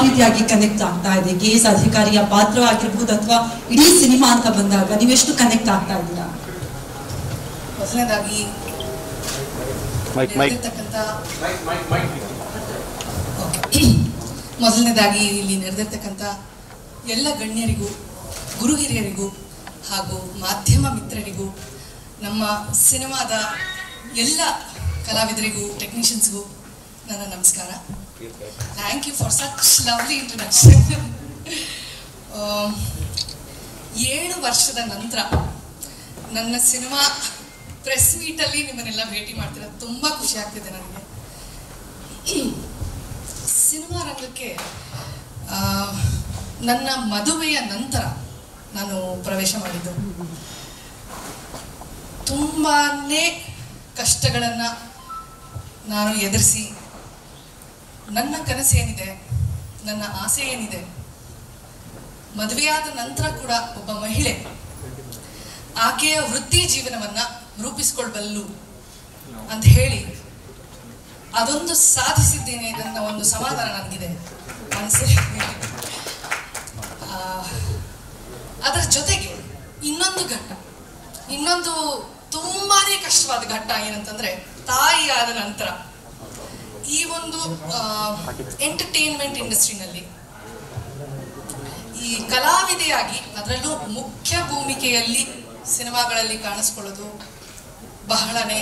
ರೀತಿಯಾಗಿ ಕನೆಕ್ಟ್ ಆಗ್ತಾ ಇದೆ ಕೆ ಎಸ್ ಅಧಿಕಾರಿಯ ಪಾತ್ರ ಆಗಿರ್ಬೋದು ಅಥವಾ ಇಡೀ ಸಿನಿಮಾ ಅಂತ ಬಂದಾಗ ನೀವೆಷ್ಟು ಕನೆಕ್ಟ್ ಆಗ್ತಾ ಇದ್ದೀರಾ ಮೊದಲನೇದಾಗಿ ಮೈಕ್ ಮೈಕ್ ನೆರೆದಿರ್ತಕ್ಕಂಥ ಓಕೆ. ಮೊದಲನೇದಾಗಿ ಇಲ್ಲಿ ನೆರೆದಿರ್ತಕ್ಕಂಥ ಎಲ್ಲ ಗಣ್ಯರಿಗೂ ಗುರು ಹಿರಿಯರಿಗೂ ಹಾಗೂ ಮಾಧ್ಯಮ ಮಿತ್ರರಿಗೂ ನಮ್ಮ ಸಿನಿಮಾದ ಎಲ್ಲ ಕಲಾವಿದರಿಗೂ ಟೆಕ್ನಿಷಿಯನ್ಸ್ಗೂ ನನ್ನ ನಮಸ್ಕಾರ thank you for such lovely introduction ಏಳು ವರ್ಷದ ನಂತರ ನನ್ನ ಸಿನಿಮಾ ಪ್ರೆಸ್ ಮೀಟಲ್ಲಿ ನಿಮ್ಮನ್ನೆಲ್ಲ ಭೇಟಿ ಮಾಡ್ತಿರೋದು ತುಂಬ ಖುಷಿ ಆಗ್ತಿದೆ ನನಗೆ ಸಿನಿಮಾ ರಂಗಕ್ಕೆ ಆ, ನನ್ನ ಮದುವೆಯ ನಂತರ ನಾನು ಪ್ರವೇಶ ಮಾಡಿದ್ದು ತುಂಬಾನೇ ಕಷ್ಟಗಳನ್ನು ನಾನು ಎದುರಿಸಿ ನನ್ನ ಕನಸೇನಿದೆ ನನ್ನ ಆಸೆ ಏನಿದೆ ಮದುವೆಯಾದ ನಂತರ ಕೂಡ ಒಬ್ಬ ಮಹಿಳೆ ಆಕೆಯ ವೃತ್ತಿ ಜೀವನವನ್ನ ರೂಪಿಸ್ಕೊಳ್ಬಲ್ಲು ಅಂತ ಹೇಳಿ ಅದೊಂದು ಸಾಧಿಸಿದ್ದೇನೆ ನನ್ನ ಒಂದು ಸಮಾಧಾನ ನನಗಿದೆ ಮನಸ್ಸಲ್ಲಿ ಆ, ಅದರ ಜೊತೆಗೆ ಇನ್ನೊಂದು ಘಟ್ಟ ಇನ್ನೊಂದು ತುಂಬಾನೇ ಕಷ್ಟವಾದ ಘಟ್ಟ ಏನಂತಂದ್ರೆ ತಾಯಿಯಾದ ನಂತರ ಈ ಒಂದು ಎಂಟರ್ಟೈನ್ಮೆಂಟ್ ಇಂಡಸ್ಟ್ರಿನಲ್ಲಿ ಈ ಕಲಾವಿದೆಯಾಗಿ ಅದರಲ್ಲೂ ಮುಖ್ಯ ಭೂಮಿಕೆಯಲ್ಲಿ ಸಿನಿಮಾಗಳಲ್ಲಿ ಕಾಣಿಸ್ಕೊಳ್ಳೋದು ಬಹಳನೇ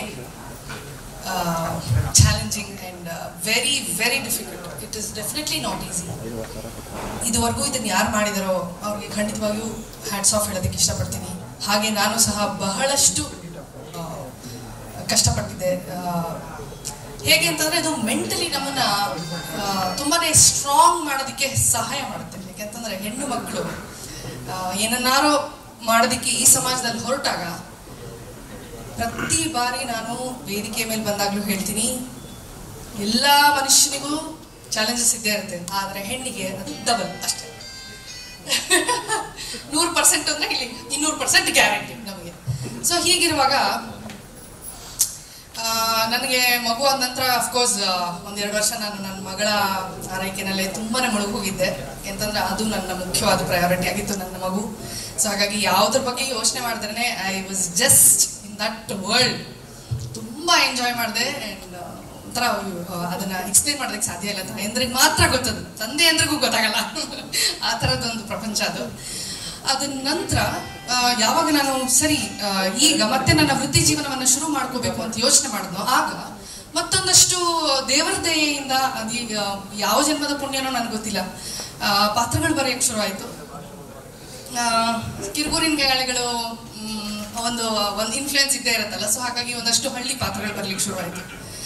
challenging and very very difficult it is definitely not easy ಇದುವರೆಗೂ ಇದನ್ನು ಯಾರು ಮಾಡಿದಾರೋ ಅವ್ರಿಗೆ ಖಂಡಿತವಾಗಿಯೂ ಹ್ಯಾಟ್ಸ್ ಆಫ್ ಹೇಳೋದಕ್ಕೆ ಇಷ್ಟಪಡ್ತೀನಿ ಹಾಗೆ ನಾನು ಸಹ ಬಹಳಷ್ಟು ಆ, ಕಷ್ಟಪಟ್ಟಿದ್ದೆ ಆ, ಹೇಗೆ ಅಂತಂದ್ರೆ ಅದು ಮೆಂಟಲಿ ನಮ್ಮನ್ನ ಆ, ತುಂಬಾನೇ ಸ್ಟ್ರಾಂಗ್ ಮಾಡೋದಕ್ಕೆ ಸಹಾಯ ಮಾಡುತ್ತೆ ಯಾಕೆಂತಂದ್ರೆ ಹೆಣ್ಣು ಮಕ್ಕಳು ಆ, ಏನನ್ನಾರೋ ಮಾಡೋದಕ್ಕೆ ಈ ಸಮಾಜದಲ್ಲಿ ಹೊರಟಾಗ ಪ್ರತಿ ಬಾರಿ ನಾನು ವೇದಿಕೆ ಮೇಲೆ ಬಂದಾಗ್ಲೂ ಹೇಳ್ತೀನಿ ಎಲ್ಲ ಮನುಷ್ಯನಿಗೂ ಚಾಲೆಂಜಸ್ ಇದ್ದೇ ಇರುತ್ತೆ ಆದ್ರೆ ಹೆಣ್ಣಿಗೆ ಅದು ಡಬಲ್ ಅಷ್ಟೇ ನೂರು ಪರ್ಸೆಂಟ್ ಅಂದ್ರೆ ಇಲ್ಲಿ ಇನ್ನೂರು ಪರ್ಸೆಂಟ್ ಗ್ಯಾರಂಟಿ ನಮಗೆ ಸೊ ಹೀಗಿರುವಾಗ ಆ, ನನಗೆ ಮಗು ಆದ ನಂತರ ಅಫ್ಕೋರ್ಸ್ ಒಂದೆರಡು ವರ್ಷ ನಾನು ನನ್ನ ಮಗಳ ಆರೈಕೆನಲ್ಲೇ ತುಂಬಾನೇ ಮುಳುಗಿ ಹೋಗಿದ್ದೆ ಯಾಕಂತಂದ್ರೆ ಅದು ನನ್ನ ಮುಖ್ಯವಾದ ಪ್ರಯಾರಿಟಿ ಆಗಿತ್ತು ನನ್ನ ಮಗು ಸೊ ಹಾಗಾಗಿ ಯಾವುದ್ರ ಬಗ್ಗೆ ಯೋಚನೆ ಮಾಡಿದ್ರೆ I was just in that world ತುಂಬಾ ಎಂಜಾಯ್ ಮಾಡಿದೆ ಆ್ಯಂಡ್ ಒಂಥರ ಆ, ಅದನ್ನ ಎಕ್ಸ್ಪ್ಲೇನ್ ಮಾಡೋದಕ್ಕೆ ಸಾಧ್ಯ ಇಲ್ಲ ತಾಯಂದ್ರಿಗೆ ಮಾತ್ರ ಗೊತ್ತದು ತಂದೆ ಅಂದ್ರಿಗೂ ಗೊತ್ತಾಗಲ್ಲ ಆ ಥರದ್ದೊಂದು ಪ್ರಪಂಚ ಅದು ಅದ ನಂತರ ಆ, ಯಾವಾಗ ನಾನು ಸರಿ ಆ, ಈಗ ಮತ್ತೆ ನನ್ನ ವೃತ್ತಿ ಜೀವನವನ್ನು ಶುರು ಮಾಡ್ಕೋಬೇಕು ಅಂತ ಯೋಚನೆ ಮಾಡಿದ್ನೋ ಆಗ ಮತ್ತೊಂದಷ್ಟು ದೇವರ ದಯೆಯಿಂದ ಅದೀಗ ಯಾವ ಜನ್ಮದ ಪುಣ್ಯನೋ ನನಗೆ ಗೊತ್ತಿಲ್ಲ ಆ, ಪಾತ್ರಗಳು ಬರೆಯಕ್ಕೆ ಶುರು ಆಯಿತು ಕಿರುಗೂರಿನ ಗಾಳಿಗಳು ಮ್, ಒಂದು ಒಂದು ಇನ್ಫ್ಲುಯೆನ್ಸ್ ಇದ್ದೇ ಇರುತ್ತಲ್ಲ ಸೊ ಹಾಗಾಗಿ ಒಂದಷ್ಟು ಹಳ್ಳಿ ಪಾತ್ರಗಳು ಬರ್ಲಿಕ್ಕೆ ಶುರು ಆಯಿತು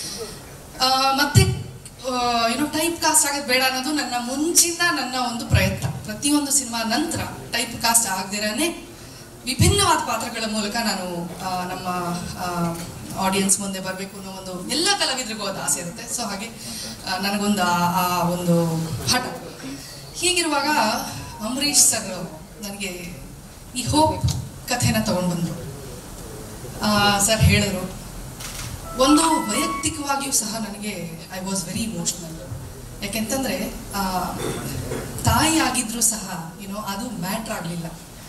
ಮತ್ತೆ ಏನೋ ಟೈಪ್ ಕಾಸ್ಟ್ ಆಗೋದು ಬೇಡ ಅನ್ನೋದು ನನ್ನ ಮುಂಚಿನ ನನ್ನ ಒಂದು ಪ್ರಯತ್ನ ಪ್ರತಿಯೊಂದು ಸಿನಿಮಾ ನಂತರ ಟೈಪ್ ಕಾಸ್ಟ್ ಆಗದಿರನೇ ವಿಭಿನ್ನವಾದ ಪಾತ್ರಗಳ ಮೂಲಕ ನಾನು ಆ, ನಮ್ಮ ಆಡಿಯನ್ಸ್ ಮುಂದೆ ಬರಬೇಕು ಅನ್ನೋ ಒಂದು ಎಲ್ಲ ಕಲಾವಿದರಿಗೂ ಅದು ಆಸೆ ಇರುತ್ತೆ ಸೊ ಹಾಗೆ ಆ, ನನಗೊಂದು ಆ- ಆ ಒಂದು ಹಠ ಹೀಗಿರುವಾಗ ಅಂಬರೀಷ್ ಸರ್ ನನಗೆ ಈ ಹೋಪ್ ಕಥೆನ ತಗೊಂಡು ಬಂದರು ಸರ್ ಹೇಳಿದ್ರು ಒಂದು ವೈಯಕ್ತಿಕವಾಗಿಯೂ ಸಹ ನನಗೆ ಐ ವಾಸ್ ವೆರಿ ಇಮೋಷ್ನಲ್ ಯಾಕೆಂತಂದ್ರೆ ಆ, ತಾಯಿ ಆಗಿದ್ರೂ ಸಹ ಏನೋ ಅದು ಮ್ಯಾಟ್ರ್ ಆಗಲಿಲ್ಲ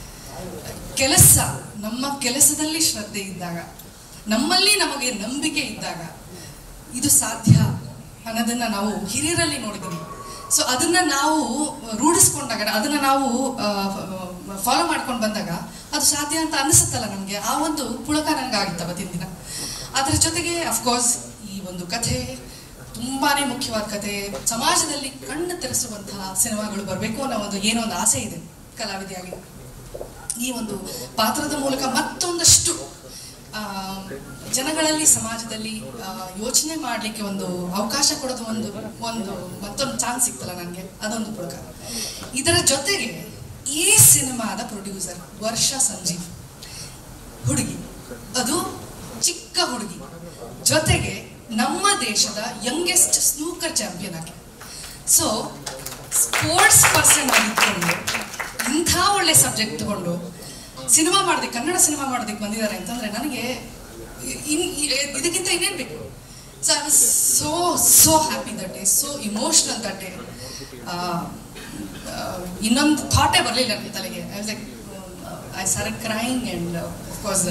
ಕೆಲಸ ನಮ್ಮ ಕೆಲಸದಲ್ಲಿ ಶ್ರದ್ಧೆ ಇದ್ದಾಗ ನಮ್ಮಲ್ಲಿ ನಮಗೆ ನಂಬಿಕೆ ಇದ್ದಾಗ ಇದು ಸಾಧ್ಯ ಅನ್ನೋದನ್ನ ನಾವು ಹಿರಿಯರಲ್ಲಿ ನೋಡಿದ್ದೀವಿ ಸೊ ಅದನ್ನ ನಾವು ರೂಢಿಸ್ಕೊಂಡಾಗ ಅದನ್ನ ನಾವು ಫಾಲೋ ಮಾಡ್ಕೊಂಡು ಬಂದಾಗ ಅದು ಸಾಧ್ಯ ಅಂತ ಅನಿಸುತ್ತಲ್ಲ ನಮಗೆ ಆ ಒಂದು ಪುಳಕ ನನಗಾಗಿತ್ತು ಅವತ್ತಿನ ದಿನ ಅದರ ಜೊತೆಗೆ ಅಫ್ಕೋರ್ಸ್ ಈ ಒಂದು ಕಥೆ ತುಂಬಾನೇ ಮುಖ್ಯವಾದ ಕಥೆ ಸಮಾಜದಲ್ಲಿ ಕಣ್ಣು ತೆರೆಸುವಂತಹ ಸಿನಿಮಾಗಳು ಬರಬೇಕು ಅನ್ನೋ ಒಂದು ಏನೋ ಒಂದು ಆಸೆ ಇದೆ ಕಲಾವಿದೆಯಾಗಿ ಈ ಒಂದು ಪಾತ್ರದ ಮೂಲಕ ಮತ್ತೊಂದಷ್ಟು ಆ, ಜನಗಳಲ್ಲಿ ಸಮಾಜದಲ್ಲಿ ಆ, ಯೋಚನೆ ಮಾಡಲಿಕ್ಕೆ ಒಂದು ಅವಕಾಶ ಕೊಡೋದು ಒಂದು ಒಂದು ಮತ್ತೊಂದು ಚಾನ್ಸ್ ಸಿಕ್ತಲ್ಲ ನನಗೆ ಅದೊಂದು ಪುಳಕ ಇದರ ಜೊತೆಗೆ ಈ ಸಿನಿಮಾದ ಪ್ರೊಡ್ಯೂಸರ್ ವರ್ಷ ಸಂಜೀವ್ ಹುಡುಗಿ ಅದು ಚಿಕ್ಕ ಹುಡುಗಿ ಜೊತೆಗೆ ನಮ್ಮ ದೇಶದ ಯಂಗೆಸ್ಟ್ ಸ್ನೂಕರ್ ಚಾಂಪಿಯನ್ ಆಗಿ ಸೊ ಸ್ಪೋರ್ಟ್ಸ್ ಪರ್ಸನ್ ಆಗಿದ್ಕೊಂಡು ಇಂಥ ಒಳ್ಳೆ ಸಬ್ಜೆಕ್ಟ್ ತಗೊಂಡು ಸಿನಿಮಾ ಮಾಡೋದಕ್ಕೆ ಕನ್ನಡ ಸಿನಿಮಾ ಮಾಡೋದಕ್ಕೆ ಬಂದಿದ್ದಾರೆ ಅಂತಂದ್ರೆ ನನಗೆ ಇನ್ ಇದಕ್ಕಿಂತ ಇನ್ನೇನು ಬೇಕು so I was so so happy that day so emotional that day ಇನ್ನೊಂದು ಥಾಟೇ ಬರಲಿಲ್ಲ ನನಗೆ ತಲೆಗೆ I was like I start crying and of course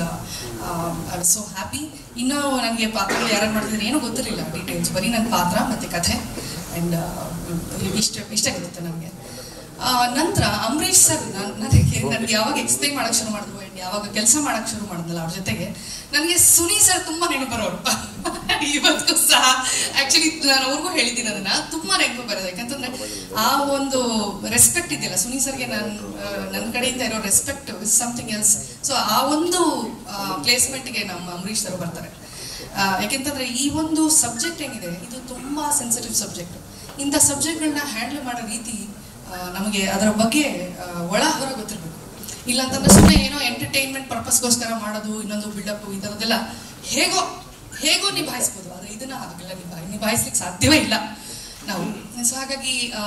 I was so happy ಇನ್ನೂ ನನಗೆ ಪಾತ್ರಗಳು ಯಾರು ಮಾಡ್ತಿದ್ರೆ ಏನೂ ಗೊತ್ತಿರಲಿಲ್ಲ ಡೀಟೇಲ್ಸ್ ಬರೀ ನನ್ನ ಪಾತ್ರ ಮತ್ತು ಕಥೆ ಆ್ಯಂಡ್ ಇಷ್ಟ ಇಷ್ಟ ಗೊತ್ತೆ ನನಗೆ ನಂತರ ಅಂಬರೀಷ್ ಸರ್ ನನಗೆ ನನಗೆ ಯಾವಾಗ ಎಕ್ಸ್ಪ್ಲೈನ್ ಮಾಡಕ್ಕೆ ಶುರು ಮಾಡಿದ್ರು ಆ್ಯಂಡ್ ಯಾವಾಗ ಕೆಲಸ ಮಾಡಕ್ಕೆ ಶುರು ಮಾಡಿದ್ನಲ್ಲ ಅವ್ರ ಜೊತೆಗೆ ನನಗೆ ಸುನಿ ಸರ್ ತುಂಬ ನೆನಪು ಬರೋರು ಇವತ್ತು ಸಹ ಆಕ್ಚುಲಿ ನಾನು ಅವ್ರಿಗೂ ಹೇಳಿದ್ದೀನಿ ಅದನ್ನ ತುಂಬಾ ನೆನಪು ಬರೋದು ಯಾಕಂತಂದ್ರೆ ಆ ಒಂದು ರೆಸ್ಪೆಕ್ಟ್ ಇದೆಯಲ್ಲ ಸುನಿ ಸರ್ಗೆ ನಾನು ನನ್ನ ಕಡೆಯಿಂದ ಇರೋ respect is something else so ಆ ಒಂದು ಪ್ಲೇಸ್ಮೆಂಟ್ಗೆ ನಮ್ಮ ಅಂಬರೀಷ್ ಸರ್ ಬರ್ತಾರೆ ಆ, ಯಾಕೆಂತಂದ್ರೆ ಈ ಒಂದು ಸಬ್ಜೆಕ್ಟ್ ಏನಿದೆ ಇದು ತುಂಬಾ ಸೆನ್ಸಿಟಿವ್ ಸಬ್ಜೆಕ್ಟ್ ಇಂಥ ಸಬ್ಜೆಕ್ಟ್ಗಳನ್ನ ಹ್ಯಾಂಡಲ್ ಮಾಡೋ ರೀತಿ ಆ, ನಮಗೆ ಅದರ ಬಗ್ಗೆ ಆ, ಒಳ ಹೊರ ಗೊತ್ತಿರಬೇಕು ಇಲ್ಲ ಅಂತಂದ್ರೆ ಸುಮ್ಮನೆ ಏನೋ ಎಂಟರ್ಟೈನ್ಮೆಂಟ್ ಪರ್ಪಸ್ಗೋಸ್ಕರ ಮಾಡೋದು ಇನ್ನೊಂದು ಬಿಲ್ಡಪ್ ಈ ಥರದ್ದೆಲ್ಲ ಹೇಗೋ ಹೇಗೋ ನಿಭಾಯಿಸ್ಬೋದು ಆದರೆ ಇದನ್ನ ಹಾಗೆಲ್ಲ ನಿಭಾಯಿ ನಿಭಾಯಿಸ್ಲಿಕ್ಕೆ ಸಾಧ್ಯವೇ ಇಲ್ಲ ನಾವು ಸೊ ಹಾಗಾಗಿ ಆ,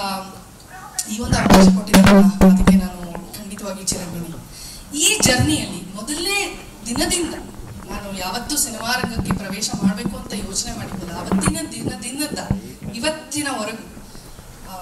ಈ ಒಂದು ಅವಕಾಶ ಕೊಟ್ಟಿದ್ದಾರಲ್ಲ ಅದಕ್ಕೆ ನಾನು ಖಂಡಿತವಾಗಿ ಚಿರಂಜೀವಿ ಈ ಜರ್ನಿಯಲ್ಲಿ ಮೊದಲನೇ ದಿನದಿಂದ ನಾನು ಯಾವತ್ತೂ ಸಿನಿಮಾ ರಂಗಕ್ಕೆ ಪ್ರವೇಶ ಮಾಡಬೇಕು ಅಂತ ಯೋಚನೆ ಮಾಡಿದ್ದಿಲ್ಲ ಅವತ್ತಿನ ದಿನದಿಂದ ಇವತ್ತಿನವರೆಗೂ ಆ,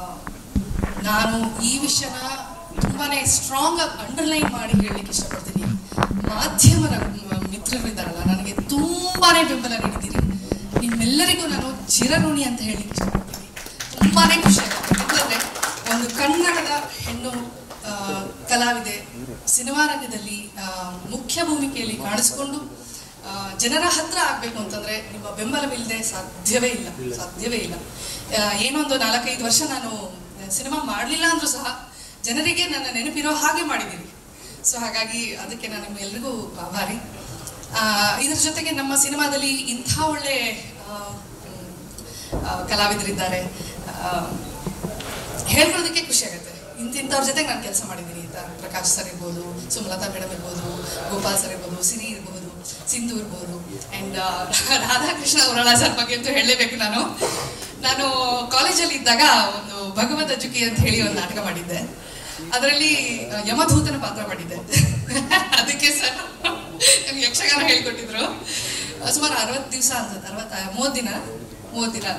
ನಾನು ಈ ವಿಷಯನ ತುಂಬಾನೇ ಸ್ಟ್ರಾಂಗ್ ಆಗಿ ಅಂಡರ್ಲೈನ್ ಮಾಡಿ ಹೇಳಲಿಕ್ಕೆ ಇಷ್ಟಪಡ್ತೀನಿ ಮಾಧ್ಯಮದ ಮ- ಮಿತ್ರರಿದ್ದಾರಲ್ಲ ನನಗೆ ತುಂಬಾನೇ ಬೆಂಬಲ ನೀಡಿದ್ದೀರಿ ನಿಮ್ಮೆಲ್ಲರಿಗೂ ನಾನು ಚಿರಋಣಿ ಅಂತ ಹೇಳಲಿಕ್ಕೆ ಇಷ್ಟಪಡ್ತೀನಿ ತುಂಬಾನೇ ಖುಷಿ ಆಗುತ್ತೆ ಯಾಕಂದ್ರೆ ಒಂದು ಕನ್ನಡದ ಹೆಣ್ಣು ಆ, ಕಲಾವಿದೆ ಸಿನಿಮಾ ರಂಗದಲ್ಲಿ ಆ, ಮುಖ್ಯ ಭೂಮಿಕೆಯಲ್ಲಿ ಕಾಣಿಸ್ಕೊಂಡು ಆ, ಜನರ ಹತ್ರ ಆಗ್ಬೇಕು ಅಂತಂದ್ರೆ ನಿಮ್ಮ ಬೆಂಬಲವಿಲ್ಲದೆ ಸಾಧ್ಯವೇ ಇಲ್ಲ ಸಾಧ್ಯವೇ ಇಲ್ಲ ಆ, ಏನೊಂದು ನಾಲ್ಕೈದು ವರ್ಷ ನಾನು ಸಿನಿಮಾ ಮಾಡಲಿಲ್ಲ ಅಂದ್ರೂ ಸಹ ಜನರಿಗೆ ನನ್ನ ನೆನಪಿರೋ ಹಾಗೆ ಮಾಡಿದ್ದೀನಿ ಸೊ ಹಾಗಾಗಿ ಅದಕ್ಕೆ ನಾನು ನಿಮ್ಮೆಲ್ರಿಗೂ ಆಭಾರಿ ಆ, ಇದ್ರ ಜೊತೆಗೆ ನಮ್ಮ ಸಿನಿಮಾದಲ್ಲಿ ಇಂಥ ಒಳ್ಳೆ ಆ, ಮ್, ಆ, ಕಲಾವಿದರಿದ್ದಾರೆ ಆ, ಹೇಳ್ಕೊಳ್ಳೋದಕ್ಕೆ ಖುಷಿ ಆಗುತ್ತೆ ಇಂತಿಂಥವ್ರ ಜೊತೆಗೆ ನಾನು ಕೆಲಸ ಮಾಡಿದ್ದೀನಿ ಅಂತ ಪ್ರಕಾಶ್ ಸರ್ ಇರ್ಬೋದು ಸುಮಲತಾ ಮೇಡಮ್ ಇರ್ಬೋದು ಗೋಪಾಲ್ ಸರ್ ಇರ್ಬೋದು ಸಿರಿ ಇರ್ಬೋದು ಸಿಂಧು ಇರ್ಬೋದು ಆ್ಯಂಡ್ ರಾಧಾಕೃಷ್ಣ ಉರಳ ಸರ್ ಬಗ್ಗೆ ಅಂತೂ ಹೇಳಲೇಬೇಕು ನಾನು ನಾನು ಕಾಲೇಜಲ್ಲಿ ಇದ್ದಾಗ ಒಂದು ಭಗವದ್ ಅಜುಕಿ ಅಂತ ಹೇಳಿ ಒಂದು ನಾಟಕ ಮಾಡಿದ್ದೆ ಅದರಲ್ಲಿ ಆ, ಯಮಧೂತನ ಪಾತ್ರ ಮಾಡಿದ್ದೆ ಅದಕ್ಕೆ ಸರ್ ನನಗೆ ಯಕ್ಷಗಾನ ಹೇಳ್ಕೊಟ್ಟಿದ್ರು ಆ, ಸುಮಾರು ಅರವತ್ತು ದಿವಸ ಅಂತ ಅರವತ್ತ ಮೂವತ್ತು ದಿನ ಮೂವತ್ತು ದಿನ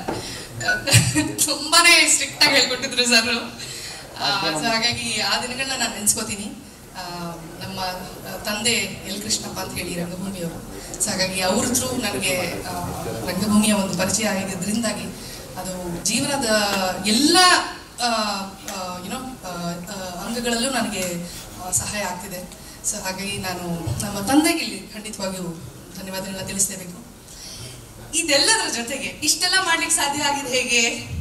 ತುಂಬಾನೇ ಸ್ಟ್ರಿಕ್ಟ್ ಆಗಿ ಹೇಳ್ಕೊಟ್ಟಿದ್ರು ಸರ್ ಸೊ ಹಾಗಾಗಿ ಆ ದಿನಗಳನ್ನ ನಾನು ನೆನ್ಸ್ಕೋತೀನಿ ಆ, ನಮ್ಮ ತಂದೆ ಎಲ್ ಕೃಷ್ಣಪ್ಪ ಅಂತ ಹೇಳಿ ರಂಗಭೂಮಿಯವರು ಸೊ ಹಾಗಾಗಿ ಅವ್ರ ಥ್ರೂ ನನಗೆ ಆ, ರಂಗಭೂಮಿಯ ಒಂದು ಪರಿಚಯ ಆಗಿದ್ದರಿಂದಾಗಿ ಅದು ಜೀವನದ ಎಲ್ಲ ಯುನೋ ಅಂಗಗಳಲ್ಲೂ ನನಗೆ ಆ, ಸಹಾಯ ಆಗ್ತಿದೆ ಸೊ ಹಾಗಾಗಿ ನಾನು ನಮ್ಮ ತಂದೆಗೆ ಇಲ್ಲಿ ಖಂಡಿತವಾಗಿಯೂ ಧನ್ಯವಾದಗಳನ್ನ ತಿಳಿಸಲೇಬೇಕು ಇದೆಲ್ಲದರ ಜೊತೆಗೆ ಇಷ್ಟೆಲ್ಲ ಮಾಡ್ಲಿಕ್ಕೆ ಸಾಧ್ಯ ಆಗಿದೆ ಹೇಗೆ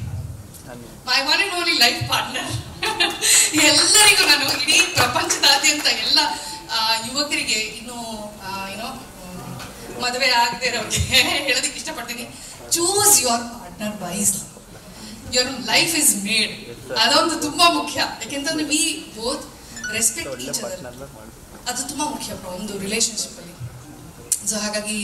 my one and only life partner ಎಲ್ಲರಿಗೂ ನಾನು ಇಡೀ ಪ್ರಪಂಚದಾದ್ಯಂತ ಎಲ್ಲ ಆ, ಯುವಕರಿಗೆ ಇನ್ನು ಏನೋ ಮದುವೆ ಆಗದೆ ಇರೋರಿಗೆ ಹೇಳೋದಕ್ಕೆ ಇಷ್ಟಪಡ್ತೀನಿ choose your partner wise your life is made ಅದೊಂದು ತುಂಬಾ ಮುಖ್ಯ ಯಾಕೆಂತಂದ್ರೆ we both respect each other ಅದು ತುಂಬಾ ಮುಖ್ಯ ಒಂದು ರಿಲೇಶನ್ಶಿಪ್ ಅಲ್ಲಿ ಸೊ ಹಾಗಾಗಿ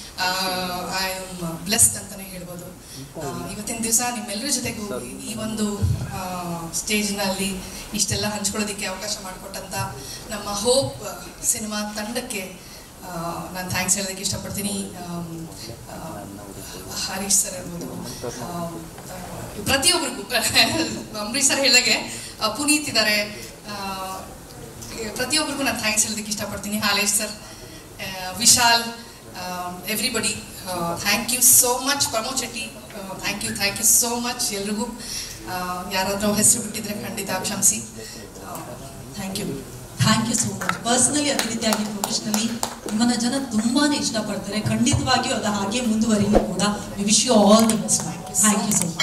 ಐ ಆಮ್ ಬ್ಲೆಸ್ಡ್ ಅಂತಾನೆ ಹೇಳ್ಬೋದು ಆ, ಇವತ್ತಿನ ದಿವಸ ನಿಮ್ಮೆಲ್ಲರ ಜೊತೆಗೂ ಈ- ಈ ಒಂದು ಸ್ಟೇಜ್ನಲ್ಲಿ ಇಷ್ಟೆಲ್ಲ ಹಂಚ್ಕೊಳ್ಳೋದಕ್ಕೆ ಅವಕಾಶ ಮಾಡಿಕೊಟ್ಟಂತ ನಮ್ಮ ಹೋಪ್ ಸಿನಿಮಾ ತಂಡಕ್ಕೆ ನಾನು ಥ್ಯಾಂಕ್ಸ್ ಹೇಳೋದಕ್ಕೆ ಇಷ್ಟಪಡ್ತೀನಿ ಆಮ್, ಆ, ಹರೀಶ್ ಸರ್ ಇರ್ಬೋದು ಆಮ್, ಆ, ಪ್ರತಿಯೊಬ್ಬರಿಗೂ ಅಂಬರೀಶ್ ಸರ್ ಹೇಳಿದಾಗೆ ಆ, ಪುನೀತ್ ಇದ್ದಾರೆ ಆ, ಪ್ರತಿಯೊಬ್ಬರಿಗೂ ನಾನು ಥ್ಯಾಂಕ್ಸ್ ಹೇಳೋದಕ್ಕೆ ಇಷ್ಟಪಡ್ತೀನಿ Halesh sir Vishal everybody thank you so much Pramod Shetty thank you thank you so much ಎಲ್ರಿಗೂ ಯಾರಾದರೂ ಹೆಸರು ಬಿಟ್ಟಿದ್ರೆ ಖಂಡಿತ ಕ್ಷಮಿಸಿ thank you thank you so much personally ಅದೇ ರೀತಿಯಾಗಿ ಪ್ರೊಫೆಷನಲಿ ನಿಮ್ಮನ್ನ ಜನ ತುಂಬಾನೇ ಇಷ್ಟಪಡ್ತಾರೆ ಖಂಡಿತವಾಗಿಯೂ ಅದು ಹಾಗೆ ಮುಂದುವರಿಲಿ ಕೂಡ we wish you all the best thank you so much